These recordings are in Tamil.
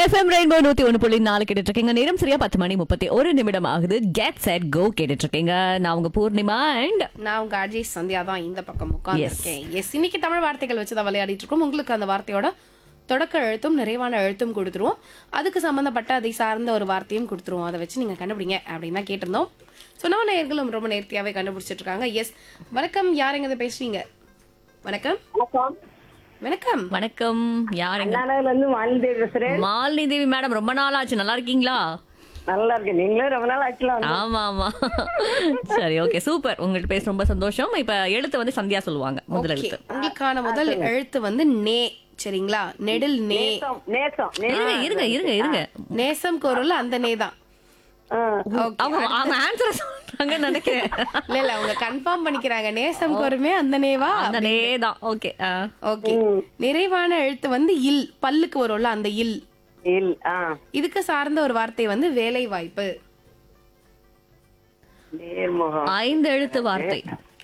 எஃப்எம் ரெயின்போ நூத்தி ஒண்ணு புள்ளி நாலு கேட்டுட்டு இருக்கீங்க நேரம் சரியா பத்து மணி முப்பத்தி ஒரு நிமிடம் ஆகுது கெட் செட் கோ கேட்டுட்டு இருக்கீங்க நான் உங்க பூர்ணிமா அண்ட் நான் உங்க அஜய் சந்தியா தான் இந்த பக்கம் உட்கார்ந்துருக்கேன் எஸ் இன்னைக்கு தமிழ் வார்த்தைகள் வச்சு தான் விளையாடிட்டு இருக்கோம் உங்களுக்கு அந்த வார்த்தையோட தொடக்க எழுத்தும் நிறைவான எழுத்தும் கொடுத்துருவோம் அதுக்கு சம்பந்தப்பட்ட அதை சார்ந்த ஒரு வார்த்தையும் கொடுத்துருவோம் அதை வச்சு நீங்க கண்டுபிடிங்க அப்படின்னு தான் கேட்டிருந்தோம் ஸோ நம்ம நேர்களும் ரொம்ப நேர்த்தியாவே கண்டுபிடிச்சிட்டு இருக்காங்க எஸ் வணக்கம் யாருங்க இதை பேசுறீங்க வணக்கம் வணக்கம் வணக்கம் வணக்கம் யாருங்க நாளையில இருந்து மாலிதே பேசுறேன் மாலினி தேவி மேடம் ரொம்ப நாள் ஆச்சு நல்லா இருக்கீங்களா நல்லா இருக்கு நீங்களும் ரொம்ப நாள் ஆச்சுலாம் ஆமா ஆமா சரி ஓகே சூப்பர் உங்கள்ட்ட பேச ரொம்ப சந்தோஷம் இப்ப எழுத்து வந்து சந்தியா சொல்லுவாங்க முதல் Okay. எழுத்து உங்களுக்கான முதல் எழுத்து வந்து நே சரிங்களா நெடில் நே நேசம் நேசம் நே- இருங்க இருங்க இருங்க இருங்க நேசம் குரல் அந்த நே தான் ஆ. அவங்க அவங்க ஆன்சர் சொல்றாங்கன்னு நினைக்கிறேன் இல்ல இல்ல அவங்க கன்ஃபார்ம் பண்ணிக்கிறாங்க நேசம் கோருமே அந்த நேவா அந்த நே தான் ஓகே ஓகே நிறைவான எழுத்து வந்து இல் பல்லுக்கு வரும்ல அந்த இல் இல் ஆ இதுக்கு சார்ந்த ஒரு வார்த்தை வந்து வேலை வாய்ப்பு நேர்முகம் ஐந்து எழுத்து வார்த்தை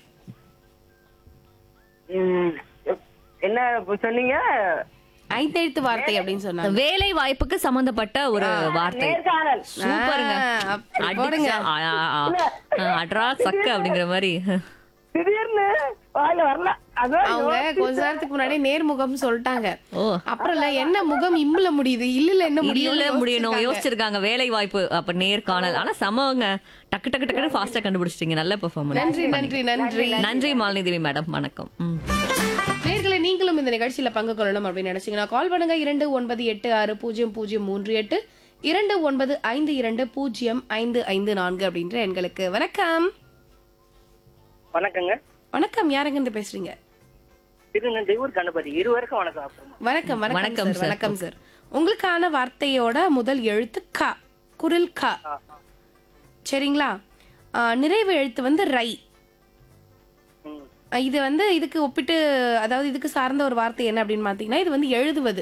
ம். என்ன இப்ப சொன்னீங்க ஐந்தெழுத்து வார்த்தை அப்படின்னு சொன்னாங்க வேலை வாய்ப்புக்கு சம்பந்தப்பட்ட ஒரு வார்த்தை நேர்காணல் சூப்பருங்க ஆ, அப்படி போடுங்க அடிச்சா, ஆ, ஆ, ஆ. அட்ரா சக்க அப்படிங்கிற மாதிரி திடீர்னு வாயில வரல அதான் அவங்க கொஞ்ச நேரத்துக்கு முன்னாடி நேர்முகம் சொல்லிட்டாங்க ஓ அப்புறம் இல்ல என்ன முகம் இம்முல முடியுது இல்ல என்ன இல்ல முடியும் முடியணும் யோசிச்சிருக்காங்க வேலை வாய்ப்பு அப்ப நேர்காணல் ஆனா சமவங்க டக்கு டக்கு டக்குன்னு ஃபாஸ்டா கண்டுபிடிச்சிட்டீங்க நல்ல பெர்ஃபார்மன்ஸ் நன்றி நன்றி நன்றி நன்றி மாலினி தேவி மேடம் வணக்கம் ம். நேர்களை நீங்களும் இந்த நிகழ்ச்சியில பங்கு கொள்ளணும் அப்படின்னு நினைச்சீங்கன்னா கால் பண்ணுங்க இரண்டு ஒன்பது எட்டு ஆறு பூஜ்ஜியம் பூஜ்ஜியம் மூன்று எட்டு இரண்டு ஒன்பது ஐந்து இரண்டு பூஜ்ஜியம் ஐந்து ஐந்து நான்கு அப்படின்ற எண்களுக்கு வணக்கம் வணக்கங்க வணக்கம் யாருங்க இருந்து பேசுறீங்க திருநெல்வேலூர் கணபதி இருவருக்கும் வணக்கம் அப்புறமா. வணக்கம் வணக்கம் வணக்கம் sir. சார் வணக்கம் சார் உங்களுக்கான வார்த்தையோட முதல் எழுத்து க குரில் க சரிங்களா ஆ, நிறைவு எழுத்து வந்து ரை ம். ஆ, இது வந்து இதுக்கு ஒப்பிட்டு அதாவது இதுக்கு சார்ந்த ஒரு வார்த்தை என்ன அப்படின்னு பாத்தீங்கன்னா இது வந்து எழுதுவது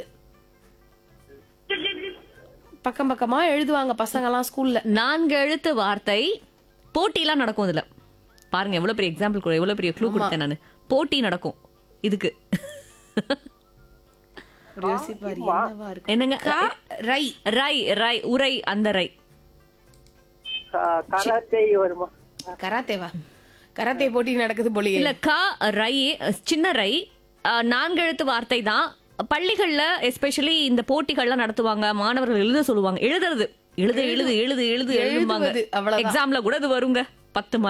பக்கம் பக்கமா எழுதுவாங்க பசங்கலாம் ஸ்கூல்ல நான்கு எழுத்து வார்த்தை போட்டிலாம் நடக்கும் இதுல பாருங்க எவ்வளவு பெரிய எக்ஸாம்பிள் கூட எவ்வளவு பெரிய க்ளூ கொடுத்தேன் நானு போட்டி நடக்கும் இதுக்கு ஒரு யோசிப்பாரு என்னவா இருக்கு என்னங்க க ரை ரை ரை உரை அந்த ரை க- கராத்தே வருமா கராத்தேவா கராத்தே போட்டி நடக்குது போலியே இல்ல க ரை சின்ன ரை அஹ், நான்கு எழுத்து வார்த்தை தான் பள்ளிகள்ல எஸ்பெஷலி இந்த போட்டிகள்லாம் நடத்துவாங்க மாணவர்கள் எழுத சொல்லுவாங்க எழுதுறது எழுது எழுது எழுது எழுது எழுதுவாங்க எழுதுவது, அவ்வளவுதான். எக்ஸாம்ல கூட இது வருங்க பத்து